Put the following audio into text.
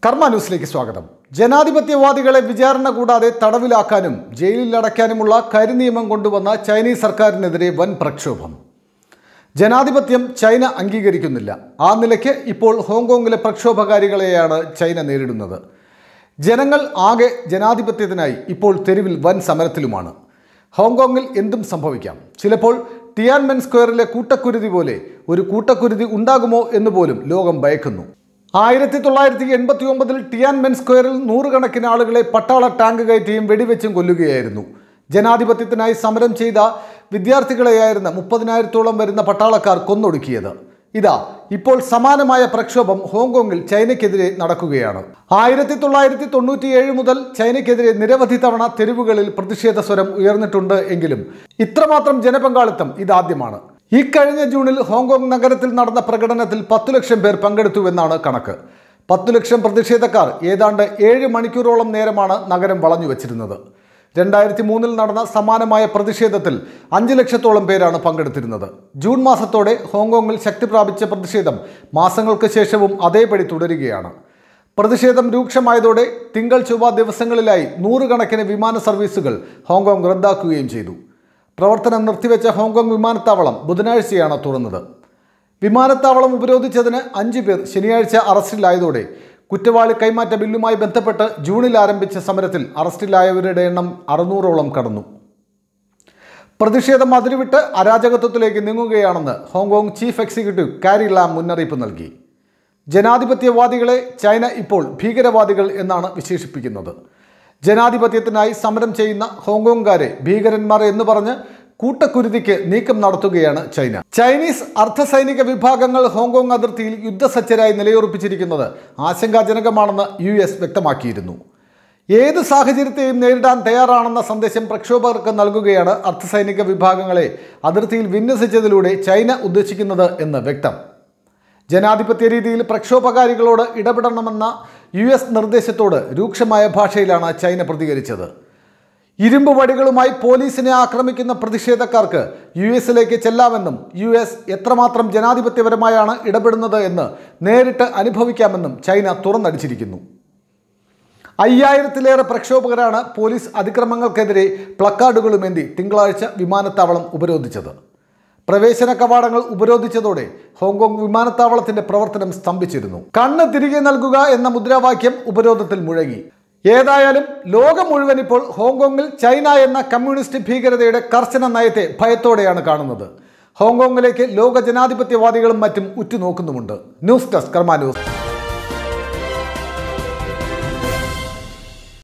കർമ്മ ന്യൂസിലേക്ക് സ്വാഗതം ജനാധിപത്യവാദികളെ വിചാരണ കൂടാതെ തടവിലാക്കാനും ജയിലിൽ അടയ്ക്കാനുമുള്ള കരിനിയമം കൊണ്ടുവന്ന ചൈനീസ് സർക്കാരിനെതിരെ വൻ പ്രക്ഷോഭം ജനാധിപത്യം ചൈന അംഗീകരിക്കുന്നില്ല ആ നിലയ്ക്ക് ഇപ്പോൾ ഹോങ്കോങ്ങിലെ പ്രക്ഷോഭകാരികളെയാണ് ചൈന നേരിടുന്നത് ജനങ്ങൾ ആകെ ജനാധിപത്യത്തിനായി ഇപ്പോൾ തെരുവിൽ വൻ സമരത്തിലുമാണ് ഹോങ്കോങ്ങിൽ എന്തും സംഭവിക്കാം ചിലപ്പോൾ ടിയാൻമെൻ സ്ക്വയറിലെ കൂട്ടക്കുരുതി പോലെ ഒരു കൂട്ടക്കുരുതി ഉണ്ടാകുമോ എന്ന് പോലും ലോകം ഭയക്കുന്നു ആയിരത്തി തൊള്ളായിരത്തി എൺപത്തി ഒമ്പതിൽ ടിയാൻമെൻ സ്ക്വയറിൽ നൂറുകണക്കിന് ആളുകളെ പട്ടാള ടാങ്ക് കയറ്റിയും വെടിവെച്ചും കൊല്ലുകയായിരുന്നു ജനാധിപത്യത്തിനായി സമരം ചെയ്ത വിദ്യാർത്ഥികളെയായിരുന്ന മുപ്പതിനായിരത്തോളം വരുന്ന പട്ടാളക്കാർ കൊന്നൊടുക്കിയത് ഇതാ ഇപ്പോൾ സമാനമായ പ്രക്ഷോഭം ഹോങ്കോങ്ങിൽ ചൈനയ്ക്കെതിരെ നടക്കുകയാണ് ആയിരത്തി തൊള്ളായിരത്തി തൊണ്ണൂറ്റിയേഴ് മുതൽ ചൈനയ്ക്കെതിരെ നിരവധി തവണ തെരുവുകളിൽ പ്രതിഷേധ സ്വരം ഉയർന്നിട്ടുണ്ട് എങ്കിലും ഇത്രമാത്രം ജനപങ്കാളിത്തം ഇതാദ്യമാണ് ഇക്കഴിഞ്ഞ ജൂണിൽ ഹോങ്കോങ് നഗരത്തിൽ നടന്ന പ്രകടനത്തിൽ പത്തു ലക്ഷം പേർ പങ്കെടുത്തുവെന്നാണ് കണക്ക് പത്തു ലക്ഷം പ്രതിഷേധക്കാർ ഏതാണ്ട് ഏഴ് മണിക്കൂറോളം നേരമാണ് നഗരം വളഞ്ഞു വച്ചിരുന്നത് രണ്ടായിരത്തി മൂന്നിൽ നടന്ന സമാനമായ പ്രതിഷേധത്തിൽ അഞ്ച് ലക്ഷത്തോളം പേരാണ് പങ്കെടുത്തിരുന്നത് ജൂൺ മാസത്തോടെ ഹോങ്കോങ്ങിൽ ശക്തി പ്രാപിച്ച പ്രതിഷേധം മാസങ്ങൾക്ക് ശേഷവും അതേപടി തുടരുകയാണ് പ്രതിഷേധം രൂക്ഷമായതോടെ തിങ്കൾ ചൊവ്വ ദിവസങ്ങളിലായി നൂറുകണക്കിന് വിമാന സർവീസുകൾ ഹോങ്കോങ് റദ്ദാക്കുകയും ചെയ്തു പ്രവർത്തനം നിർത്തിവെച്ച ഹോങ്കോങ് വിമാനത്താവളം ബുധനാഴ്ചയാണ് തുറന്നത് വിമാനത്താവളം ഉപരോധിച്ചതിന് അഞ്ച് പേർ ശനിയാഴ്ച അറസ്റ്റിലായതോടെ കുറ്റവാളി കൈമാറ്റ ബില്ലുമായി ബന്ധപ്പെട്ട് ജൂണിൽ ആരംഭിച്ച സമരത്തിൽ അറസ്റ്റിലായവരുടെ എണ്ണം അറുന്നൂറോളം കടന്നു പ്രതിഷേധം അതിരുവിട്ട് അരാജകത്വത്തിലേക്ക് നീങ്ങുകയാണെന്ന് Hong Kong chief executive Carrie Lam മുന്നറിയിപ്പ് നൽകി ജനാധിപത്യവാദികളെ ചൈന ഇപ്പോൾ ഭീകരവാദികൾ എന്നാണ് വിശേഷിപ്പിക്കുന്നത് ജനാധിപത്യത്തിനായി സമരം ചെയ്യുന്ന ഹോങ്കോങ്കാരെ ഭീകരന്മാർ എന്ന് പറഞ്ഞ് കൂട്ടക്കുരുതിക്ക് നീക്കം നടത്തുകയാണ് ചൈന ചൈനീസ് അർദ്ധസൈനിക വിഭാഗങ്ങൾ ഹോങ്കോങ് അതിർത്തിയിൽ യുദ്ധസജ്ജരായി നിലയുറപ്പിച്ചിരിക്കുന്നത് ആശങ്കാജനകമാണെന്ന് യു എസ് വ്യക്തമാക്കിയിരുന്നു ഏത് സാഹചര്യത്തെയും നേരിടാൻ തയ്യാറാണെന്ന സന്ദേശം പ്രക്ഷോഭകർക്ക് നൽകുകയാണ് അർദ്ധസൈനിക വിഭാഗങ്ങളെ അതിർത്തിയിൽ വിന്യസിച്ചതിലൂടെ ചൈന ഉദ്ദേശിക്കുന്നത് എന്ന് വ്യക്തം ജനാധിപത്യ രീതിയിൽ പ്രക്ഷോഭകാരികളോട് ഇടപെടണമെന്ന യു എസ് നിർദ്ദേശത്തോട് രൂക്ഷമായ ഭാഷയിലാണ് ചൈന പ്രതികരിച്ചത് ഇരുമ്പ് വടികളുമായി പോലീസിനെ ആക്രമിക്കുന്ന പ്രതിഷേധക്കാർക്ക് യു എസിലേക്ക് ചെല്ലാമെന്നും യു എസ് എത്രമാത്രം ജനാധിപത്യപരമായാണ് ഇടപെടുന്നത് എന്ന് നേരിട്ട് അനുഭവിക്കാമെന്നും ചൈന തുറന്നടിച്ചിരിക്കുന്നു അയ്യായിരത്തിലേറെ പ്രക്ഷോഭകരാണ് പോലീസ് അതിക്രമങ്ങൾക്കെതിരെ പ്ലക്കാർഡുകളുമേന്തി തിങ്കളാഴ്ച വിമാനത്താവളം ഉപരോധിച്ചത് പ്രവേശന കവാടങ്ങൾ ഉപരോധിച്ചതോടെ ഹോങ്കോങ് വിമാനത്താവളത്തിന്റെ പ്രവർത്തനം സ്തംഭിച്ചിരുന്നു കണ്ണ് തിരികെ നൽകുക എന്ന മുദ്രാവാക്യം ഉപരോധത്തിൽ മുഴങ്ങി ഏതായാലും ലോകം മുഴുവൻ ഇപ്പോൾ ഹോങ്കോങ്ങിൽ ചൈന എന്ന കമ്മ്യൂണിസ്റ്റ് ഭീകരതയുടെ കർശന നയത്തെ ഭയത്തോടെയാണ് കാണുന്നത് ഹോങ്കോങ്ങിലേക്ക് ലോക ജനാധിപത്യവാദികളും മറ്റും ഉറ്റുനോക്കുന്നുമുണ്ട് ന്യൂസ് ഡെസ്ക് കർമ്മ ന്യൂസ്